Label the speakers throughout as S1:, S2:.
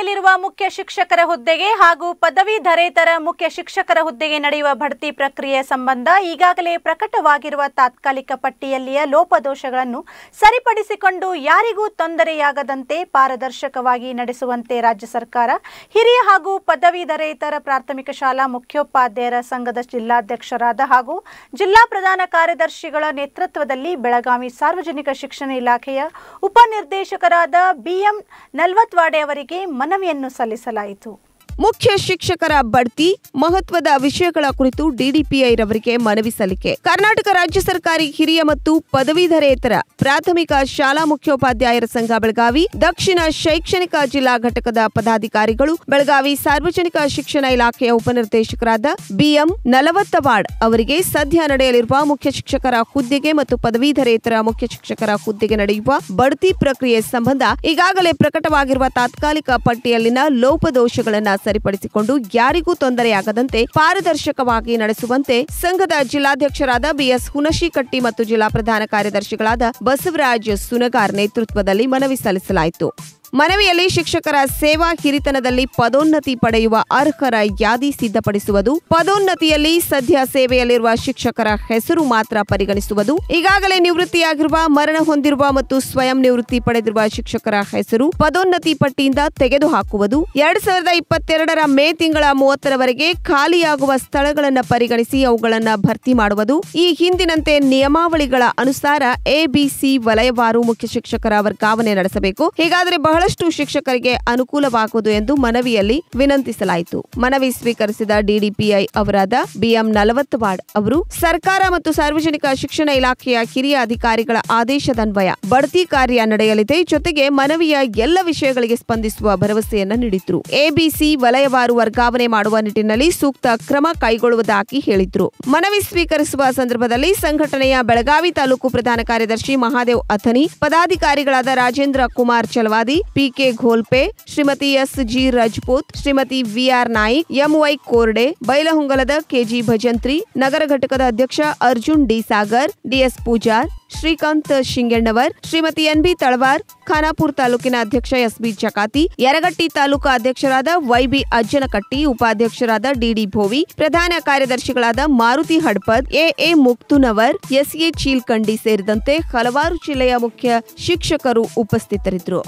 S1: ನಡೆಯಲಿರುವ ಮುಖ್ಯ ಶಿಕ್ಷಕರ ಹುದ್ದೆಗೆ ಹಾಗೂ ಪದವೀಧರೇತರ ಮುಖ್ಯ ಶಿಕ್ಷಕರ ಹುದ್ದೆಗೆ ನಡೆಯುವ ಬಡ್ತಿ ಪ್ರಕ್ರಿಯೆ ಸಂಬಂಧ ಈಗಾಗಲೇ ಪ್ರಕಟವಾಗಿರುವ ತಾತ್ಕಾಲಿಕ ಪಟ್ಟಿಯಲ್ಲಿಯ ಲೋಪದೋಷಗಳನ್ನು ಸರಿಪಡಿಸಿಕೊಂಡು ಯಾರಿಗೂ ತೊಂದರೆಯಾಗದಂತೆ ಪಾರದರ್ಶಕವಾಗಿ ನಡೆಸುವಂತೆ ರಾಜ್ಯ ಸರ್ಕಾರ ಹಿರಿಯ ಹಾಗೂ ಪದವೀಧರೇತರ ಪ್ರಾಥಮಿಕ ಶಾಲಾ ಮುಖ್ಯೋಪಾಧ್ಯಾಯರ ಸಂಘದ ಜಿಲ್ಲಾಧ್ಯಕ್ಷರಾದ ಹಾಗೂ ಜಿಲ್ಲಾ ಪ್ರಧಾನ ಕಾರ್ಯದರ್ಶಿಗಳ ನೇತೃತ್ವದಲ್ಲಿ ಬೆಳಗಾವಿ ಸಾರ್ವಜನಿಕ ಶಿಕ್ಷಣ ಇಲಾಖೆಯ ಉಪನಿರ್ದೇಶಕರಾದ ಬಿಎಂ ನಲ್ವತ್ವಾಡೆ ಅವರಿಗೆ ಮನವಿಯನ್ನು ಸಲ್ಲಿಸಲಾಯಿತು
S2: ಮುಖ್ಯ ಶಿಕ್ಷಕರ ಬಡ್ತಿ ಮಹತ್ವದ ವಿಷಯಗಳ ಕುರಿತು ಡಿಡಿಪಿಐ ರವರಿಗೆ ಮನವಿ ಸಲ್ಲಿಕೆ ಕರ್ನಾಟಕ ರಾಜ್ಯ ಸರ್ಕಾರಿ ಹಿರಿಯ ಮತ್ತು ಪದವೀಧರೇತರ ಪ್ರಾಥಮಿಕ ಶಾಲಾ ಮುಖ್ಯೋಪಾಧ್ಯಾಯರ ಸಂಘ ಬೆಳಗಾವಿ ದಕ್ಷಿಣ ಶೈಕ್ಷಣಿಕ ಜಿಲ್ಲಾ ಘಟಕದ ಪದಾಧಿಕಾರಿಗಳು ಬೆಳಗಾವಿ ಸಾರ್ವಜನಿಕ ಶಿಕ್ಷಣ ಇಲಾಖೆಯ ಉಪನಿರ್ದೇಶಕರಾದ ಬಿಎಂ ನಲವತ್ತವಾಡ್ ಅವರಿಗೆ ಸದ್ಯ ನಡೆಯಲಿರುವ ಮುಖ್ಯ ಶಿಕ್ಷಕರ ಹುದ್ದೆಗೆ ಮತ್ತು ಪದವೀಧರೇತರ ಮುಖ್ಯ ಶಿಕ್ಷಕರ ಹುದ್ದೆಗೆ ನಡೆಯುವ ಬಡ್ತಿ ಪ್ರಕ್ರಿಯೆ ಸಂಬಂಧ ಈಗಾಗಲೇ ಪ್ರಕಟವಾಗಿರುವ ತಾತ್ಕಾಲಿಕ ಪಟ್ಟಿಯಲ್ಲಿನ ಲೋಪದೋಷಗಳನ್ನು ಸರಿಪಡಿಸಿಕೊಂಡು ಯಾರಿಗೂ ತೊಂದರೆಯಾಗದಂತೆ ಪಾರದರ್ಶಕವಾಗಿ ನಡೆಸುವಂತೆ ಸಂಘದ ಜಿಲ್ಲಾಧ್ಯಕ್ಷರಾದ ಬಿಎಸ್ ಹುನಶಿಕಟ್ಟಿ ಮತ್ತು ಜಿಲ್ಲಾ ಪ್ರಧಾನ ಕಾರ್ಯದರ್ಶಿಗಳಾದ ಬಸವರಾಜ್ ಸುನಗಾರ್ ನೇತೃತ್ವದಲ್ಲಿ ಮನವಿ ಸಲ್ಲಿಸಲಾಯಿತು ಮನವಿಯಲ್ಲಿ ಶಿಕ್ಷಕರ ಸೇವಾ ಹಿರಿತನದಲ್ಲಿ ಪದೋನ್ನತಿ ಪಡೆಯುವ ಅರ್ಹರ ಯಾದಿ ಸಿದ್ಧಪಡಿಸುವುದು ಪದೋನ್ನತಿಯಲ್ಲಿ ಸದ್ಯ ಸೇವೆಯಲ್ಲಿರುವ ಶಿಕ್ಷಕರ ಹೆಸರು ಮಾತ್ರ ಪರಿಗಣಿಸುವುದು ಈಗಾಗಲೇ ನಿವೃತ್ತಿಯಾಗಿರುವ ಮರಣ ಹೊಂದಿರುವ ಮತ್ತು ಸ್ವಯಂ ನಿವೃತ್ತಿ ಪಡೆದಿರುವ ಶಿಕ್ಷಕರ ಹೆಸರು ಪದೋನ್ನತಿ ಪಟ್ಟಿಯಿಂದ ತೆಗೆದುಹಾಕುವುದು ಎರಡ್ ಸಾವಿರದ ಇಪ್ಪತ್ತೆರಡರ ಮೇ ತಿಂಗಳ ಮೂವತ್ತರವರೆಗೆ ಖಾಲಿಯಾಗುವ ಸ್ಥಳಗಳನ್ನು ಪರಿಗಣಿಸಿ ಅವುಗಳನ್ನು ಭರ್ತಿ ಮಾಡುವುದು ಈ ಹಿಂದಿನಂತೆ ನಿಯಮಾವಳಿಗಳ ಅನುಸಾರ ಎಬಿಸಿ ವಲಯವಾರು ಮುಖ್ಯ ಶಿಕ್ಷಕರ ವರ್ಗಾವಣೆ ನಡೆಸಬೇಕು ಹೀಗಾದರೆ ಬಹಳಷ್ಟು ಶಿಕ್ಷಕರಿಗೆ ಅನುಕೂಲವಾಗುವುದು ಎಂದು ಮನವಿಯಲ್ಲಿ ವಿನಂತಿಸಲಾಯಿತು ಮನವಿ ಸ್ವೀಕರಿಸಿದ ಡಿಡಿಪಿಐ ಅವರಾದ ಬಿಎಂ ನಲವತ್ತವಾಡ್ ಅವರು ಸರ್ಕಾರ ಮತ್ತು ಸಾರ್ವಜನಿಕ ಶಿಕ್ಷಣ ಇಲಾಖೆಯ ಹಿರಿಯ ಅಧಿಕಾರಿಗಳ ಆದೇಶದನ್ವಯ ಬಡ್ತಿ ಕಾರ್ಯ ನಡೆಯಲಿದೆ ಜೊತೆಗೆ ಮನವಿಯ ಎಲ್ಲ ವಿಷಯಗಳಿಗೆ ಸ್ಪಂದಿಸುವ ಭರವಸೆಯನ್ನ ನೀಡಿದ್ರು ಎಬಿಸಿ ವಲಯವಾರು ವರ್ಗಾವಣೆ ಮಾಡುವ ನಿಟ್ಟಿನಲ್ಲಿ ಸೂಕ್ತ ಕ್ರಮ ಕೈಗೊಳ್ಳುವುದಾಗಿ ಹೇಳಿದ್ರು ಮನವಿ ಸ್ವೀಕರಿಸುವ ಸಂದರ್ಭದಲ್ಲಿ ಸಂಘಟನೆಯ ಬೆಳಗಾವಿ ತಾಲೂಕು ಪ್ರಧಾನ ಕಾರ್ಯದರ್ಶಿ ಮಹಾದೇವ್ ಅಥನಿ ಪದಾಧಿಕಾರಿಗಳಾದ Rajendra Kumar Chalavadi PK Gholpe Shrimati S G Rajput Shrimati VR Naik MY Korde ಬೈಲಹೊಂಗಲದ ಕೆಜಿ ಭಜಂತ್ರಿ ನಗರ ಘಟಕದ ಅಧ್ಯಕ್ಷ Arjun D Sagar DS Pujar Shrikant Shinganavar Shrimati N B Talwar Khanapur ತಾಲೂಕಿನ ಅಧ್ಯಕ್ಷ ಎಸ್ ಬಿ ಚಕಾತಿ ಯರಗಟ್ಟಿ ತಾಲೂಕು ಅಧ್ಯಕ್ಷರಾದ ವೈಬಿ ಅಜ್ಜನಕಟ್ಟಿ ಉಪಾಧ್ಯಕ್ಷರಾದ ಡಿಡಿ ಭೋವಿ ಪ್ರಧಾನ ಕಾರ್ಯದರ್ಶಿಗಳಾದ ಮಾರುತಿ ಹಡ್ಪದ್ ಎಎ ಮುಕ್ತುನವರ್ ಎಸ್ಎ ಚೀಲ್ಕಂಡಿ ಸೇರಿದಂತೆ ಹಲವಾರು ಜಿಲ್ಲೆಯ ಮುಖ್ಯ ಶಿಕ್ಷಕರು ಉಪಸ್ಥಿತರಿದ್ದರು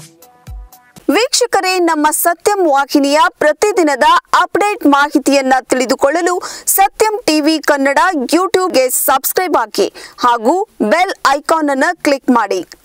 S3: ವೀಕ್ಷಕರೇ ನಮ್ಮ ಸತ್ಯಂ ವಾಹಿನಿಯ ಪ್ರತಿದಿನದ ಅಪ್ಡೇಟ್ ಮಾಹಿತಿಯನ್ನ ತಿಳಿದುಕೊಳ್ಳಲು ಸತ್ಯಂ ಟಿವಿ ಕನ್ನಡ ಯೂಟ್ಯೂಬ್ಗೆ ಸಬ್ಸ್ಕ್ರೈಬ್ ಹಾಕಿ ಹಾಗೂ ಬೆಲ್ ಐಕಾನ್ ಅನ್ನು ಕ್ಲಿಕ್ ಮಾಡಿ